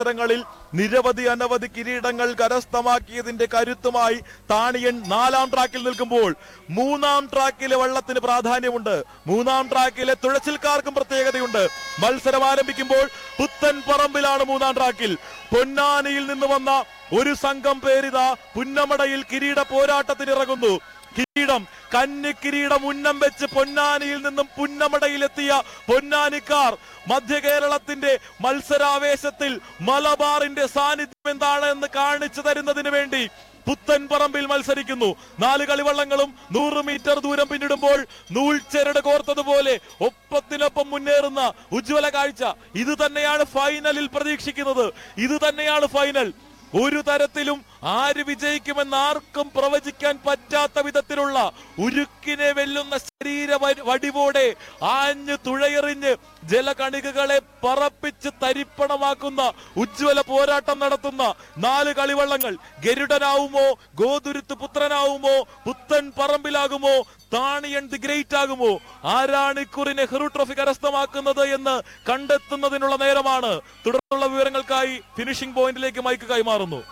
മത്സരങ്ങളിൽ നിരവധി അനവധി കിരീടങ്ങൾ കരസ്ഥമാക്കിയതിന്റെ കരുത്തുമായി താണിയൻ നാലാം ട്രാക്കിൽ നിൽക്കുമ്പോൾ മൂന്നാം ട്രാക്കിലെ വള്ളത്തിന് പ്രാധാന്യമുണ്ട് മൂന്നാം ട്രാക്കിലെ തുഴച്ചിൽക്കാർക്കും പ്രത്യേകതയുണ്ട് മത്സരം ആരംഭിക്കുമ്പോൾ പുത്തൻ പറമ്പിലാണ് മൂന്നാം ട്രാക്കിൽ പൊന്നാനിയിൽ നിന്ന് വന്ന ഒരു സംഘം പേരിത പുന്നമടയിൽ കിരീട പോരാട്ടത്തിന് ഇറങ്ങുന്നു കിരീടം കന്നി കിരീടം ഉന്നം വെച്ച് പൊന്നാനിയിൽ നിന്നും പുന്നമടയിലെത്തിയ പൊന്നാനിക്കാർ മധ്യ കേരളത്തിന്റെ മത്സരാവേശത്തിൽ മലബാറിന്റെ സാന്നിധ്യം എന്താണ് എന്ന് കാണിച്ചു തരുന്നതിന് വേണ്ടി പുത്തൻ പറമ്പിൽ മത്സരിക്കുന്നു നാല് കളിവള്ളങ്ങളും നൂറ് മീറ്റർ ദൂരം പിന്നിടുമ്പോൾ നൂൽ ചരട് കോർത്തതുപോലെ ഒപ്പത്തിനൊപ്പം മുന്നേറുന്ന ഉജ്ജ്വല കാഴ്ച ഇത് തന്നെയാണ് ഫൈനലിൽ പ്രതീക്ഷിക്കുന്നത് ഇത് തന്നെയാണ് ഫൈനൽ ഒരു തരത്തിലും ആര് വിജയിക്കുമെന്ന് ആർക്കും പ്രവചിക്കാൻ പറ്റാത്ത വിധത്തിലുള്ള ഉരുക്കിനെ വെല്ലുന്ന ശരീര വ- വടിവോടെ ആഞ്ഞ് തുഴയെറിഞ്ഞ് ജലകണികകളെ പറപ്പിച്ച് തരിപ്പണമാക്കുന്ന ഉജ്ജ്വല പോരാട്ടം നടത്തുന്ന നാല് കളിവള്ളങ്ങൾ ഗരുഡനാവുമോ ഗോതുരുത്ത് പുത്രനാവുമോ പുത്തൻ പറമ്പിലാകുമോ താണിയൻ ദി ഗ്രേറ്റ് ആകുമോ ആരാണ് ഇക്കുറി നെഹ്റു ട്രോഫി കരസ്ഥമാക്കുന്നത് എന്ന് കണ്ടെത്തുന്നതിനുള്ള നേരമാണ് തുടർന്നുള്ള വിവരങ്ങൾക്കായി ഫിനിഷിംഗ് പോയിന്റിലേക്ക് മൈക്ക് കൈമാറുന്നു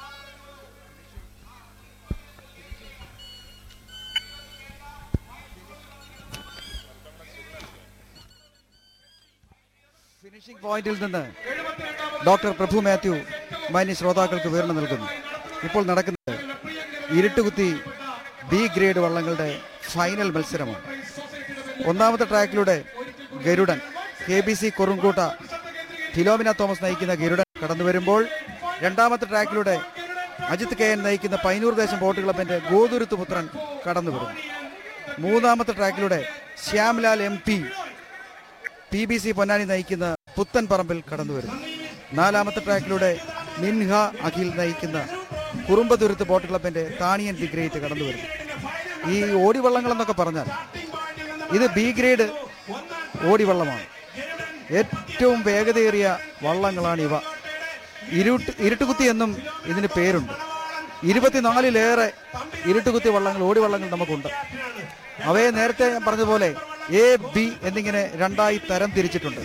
ഫിനിഷിംഗ് പോയിന്റിൽ നിന്ന് ഡോക്ടർ പ്രഭു മാത്യു മാന്യ ശ്രോതാക്കൾക്ക് വിവരണം നൽകുന്നു ഇപ്പോൾ നടക്കുന്നത് ഇരുട്ടുകുത്തി ബി ഗ്രേഡ് വള്ളങ്ങളുടെ ഫൈനൽ മത്സരമാണ് ഒന്നാമത്തെ ട്രാക്കിലൂടെ Garudan K B C Kurumkootta Philomina Thomas നയിക്കുന്ന ഗരുഡൻ കടന്നു വരുമ്പോൾ രണ്ടാമത്തെ ട്രാക്കിലൂടെ അജിത് കെ എൻ നയിക്കുന്ന പൈനൂർ ദേശം ബോട്ട് ക്ലബിന്റെ ഗോതുരുത്ത് പുത്രൻ കടന്നു വരുന്നു മൂന്നാമത്തെ ട്രാക്കിലൂടെ Shyamlal M P P B C Ponnani നയിക്കുന്ന പുത്തൻ പറമ്പിൽ കടന്നു വരുന്നു നാലാമത്തെ ട്രാക്കിലൂടെ മിൻഹ അഖിൽ നയിക്കുന്ന കുറുമ്പതുരുത്ത് ബോട്ട് ക്ലബിന്റെ താണിയൻ ദി ഗ്രേറ്റ് കടന്നു വരുന്നു ഈ ഓടിവള്ളങ്ങൾ എന്നൊക്കെ പറഞ്ഞാൽ ഇത് ബി ഗ്രേഡ് ഓടിവള്ളമാണ് ഏറ്റവും വേഗതയേറിയ വള്ളങ്ങളാണ് ഇവ ഇരുട്ട് ഇരുട്ടുകുത്തി എന്നും ഇതിന് പേരുണ്ട് ഇരുപത്തിനാലിലേറെ ഇരുട്ടുകുത്തി വള്ളങ്ങൾ ഓടിവള്ളങ്ങൾ നമുക്കുണ്ട് അവയെ നേരത്തെ ഞാൻ പറഞ്ഞതുപോലെ എ ബി എന്നിങ്ങനെ രണ്ടായി തരം തിരിച്ചിട്ടുണ്ട്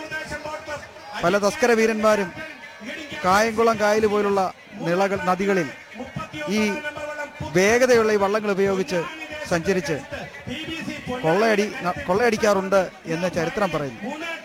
പല തസ്കര വീരന്മാരും കായംകുളം കായൽ പോലുള്ള നിളകൾ നദികളിൽ ഈ വേഗതയുള്ള ഈ വള്ളങ്ങൾ ഉപയോഗിച്ച് സഞ്ചരിച്ച് കൊള്ളയടി ന- കൊള്ളയടിക്കാറുണ്ട് എന്ന് ചരിത്രം പറയുന്നു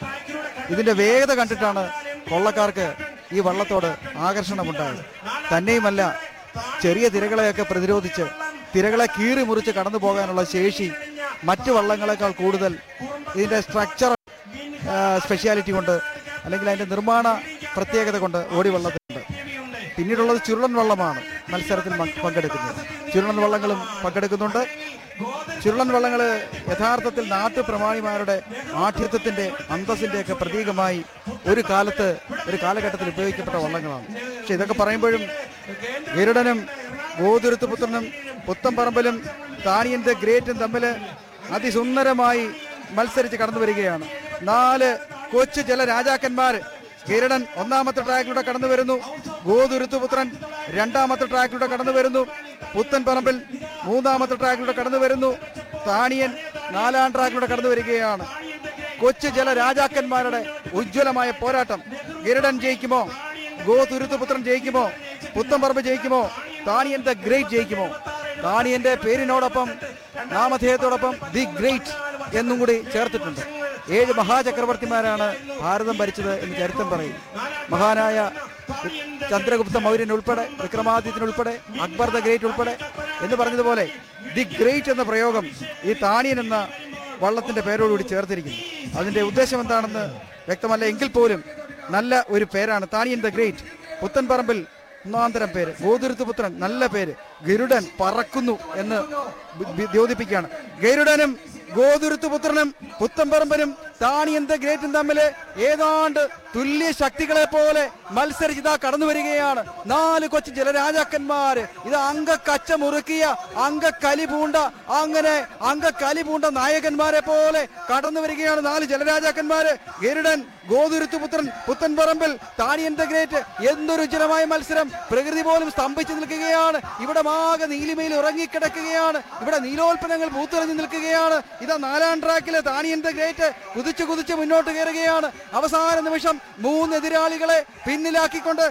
ഇതിന്റെ വേഗത കണ്ടിട്ടാണ് കൊള്ളക്കാർക്ക് ഈ വള്ളത്തോട് ആകർഷണമുണ്ടായത് തന്നെയുമല്ല ചെറിയ തിരകളെയൊക്കെ പ്രതിരോധിച്ച് തിരകളെ കീറി മുറിച്ച് കടന്നു പോകാനുള്ള ശേഷി മറ്റു വള്ളങ്ങളെക്കാൾ കൂടുതൽ ഇതിന്റെ സ്ട്രക്ചർ സ്പെഷ്യാലിറ്റി കൊണ്ട് അല്ലെങ്കിൽ അതിന്റെ നിർമ്മാണ പ്രത്യേകത കൊണ്ട് ഓടിവള്ളത്തിലുണ്ട് പിന്നീടുള്ളത് ചുരുളൻ വള്ളമാണ് മത്സരത്തിൽ മ- പങ്കെടുക്കുന്നത് ചുരുളൻ വള്ളങ്ങളും പങ്കെടുക്കുന്നുണ്ട് ചുരുളൻ വള്ളങ്ങൾ യഥാർത്ഥത്തിൽ നാട്ടുപ്രമാണിമാരുടെ ആഠ്യത്വത്തിന്റെ അന്തസ്സിന്റെ ഒക്കെ പ്രതീകമായി ഒരു കാലത്ത് ഒരു കാലഘട്ടത്തിൽ ഉപയോഗിക്കപ്പെട്ട വള്ളങ്ങളാണ് പക്ഷെ ഇതൊക്കെ പറയുമ്പോഴും ഗരുഡനും ഗോതുരുത്ത് പുത്രനും പുത്തമ്പറമ്പലും താണിയൻ ദ ഗ്രേറ്റും തമ്മിൽ അതിസുന്ദരമായി മത്സരിച്ച് കടന്നു വരികയാണ് നാല് കൊച്ചു ചില രാജാക്കന്മാർ ഗരുഡൻ ഒന്നാമത്തെ ട്രാക്കിലൂടെ കടന്നു വരുന്നു ഗോതുരുത്ത് പുത്രൻ രണ്ടാമത്തെ ട്രാക്കിലൂടെ കടന്നു വരുന്നു പുത്തൻ പറമ്പിൽ മൂന്നാമത്തെ ട്രാക്കിലൂടെ കടന്നു വരുന്നു താണിയൻ നാലാം ട്രാക്കിലൂടെ കടന്നു വരികയാണ് കൊച്ചു ജല രാജാക്കന്മാരുടെ ഉജ്ജ്വലമായ പോരാട്ടം ഗരുഡൻ ജയിക്കുമോ ഗോതുരുത്ത് പുത്രൻ ജയിക്കുമോ പുത്തൻപറമ്പ് ജയിക്കുമോ താണിയൻ ദ ഗ്രേറ്റ് ജയിക്കുമോ താണിയന്റെ പേരിനോടൊപ്പം നാമധേയത്തോടൊപ്പം ദി ഗ്രേറ്റ് എന്നും കൂടി ചേർത്തിട്ടുണ്ട് ഏഴ് മഹാചക്രവർത്തിമാരാണ് ഭാരതം ഭരിച്ചത് എന്ന് ചരിത്രം പറയും മഹാനായ ചന്ദ്രഗുപ്ത മൗര്യൻ ഉൾപ്പെടെ വിക്രമാദിത്യൻ ഉൾപ്പെടെ അക്ബർ ദ ഗ്രേറ്റ് ഉൾപ്പെടെ എന്ന് പറഞ്ഞതുപോലെ ദി ഗ്രേറ്റ് എന്ന പ്രയോഗം ഈ താണിയൻ എന്ന വള്ളത്തിന്റെ പേരോടുകൂടി ചേർത്തിരിക്കുന്നു അതിന്റെ ഉദ്ദേശം എന്താണെന്ന് വ്യക്തമല്ല എങ്കിൽ പോലും നല്ല ഒരു പേരാണ് താണിയൻ ദ ഗ്രേറ്റ് പുത്തൻപറമ്പിൽ ഒന്നാന്തരം പേര് ഗോതുരുത്ത് പുത്രൻ നല്ല പേര് ഗരുഡൻ പറക്കുന്നു എന്ന് ബി- ബി- ദ്യോതിപ്പിക്കുകയാണ് ഗരുഡനും ഗോതുരുത്ത് പുത്രനും പുത്തമ്പറമ്പനും താണിയൻ ദ ഗ്രേറ്റും തമ്മിൽ ഏതാണ്ട് തുല്യ ശക്തികളെ പോലെ മത്സരിച്ച് ഇതാ കടന്നു വരികയാണ് നാല് കൊച്ചു ജലരാജാക്കന്മാര് ഇത് അംഗക്കച്ച മുറുക്കിയ അംഗക്കലി പൂണ്ട അങ്ങനെ അംഗക്കലി പൂണ്ട നായകന്മാരെ പോലെ കടന്നു വരികയാണ് നാല് ജലരാജാക്കന്മാര് ഗരുഡൻ ഗോതുരുത്ത് പുത്രൻ പുത്തൻപറമ്പിൽ താണിയൻ ദ ഗ്രേറ്റ് എന്തൊരു ഉജ്ജലമായ മത്സരം പ്രകൃതി പോലും സ്തംഭിച്ചു നിൽക്കുകയാണ് ഇവിടെ ആകെ നീലിമയിൽ ഉറങ്ങിക്കിടക്കുകയാണ് ഇവിടെ നീലോൽപ്പന്നങ്ങൾ പൂത്തുറഞ്ഞു നിൽക്കുകയാണ് ഇതാ നാലാം ട്രാക്കിലെ താണിയൻ ദ ഗ്രേറ്റ് കുതിച്ചു കുതിച്ച് കുതിച്ച് മുന്നോട്ട് കയറുകയാണ് അവസാന നിമിഷം മൂന്ന് എതിരാളികളെ പിന്നിലാക്കിക്കൊണ്ട്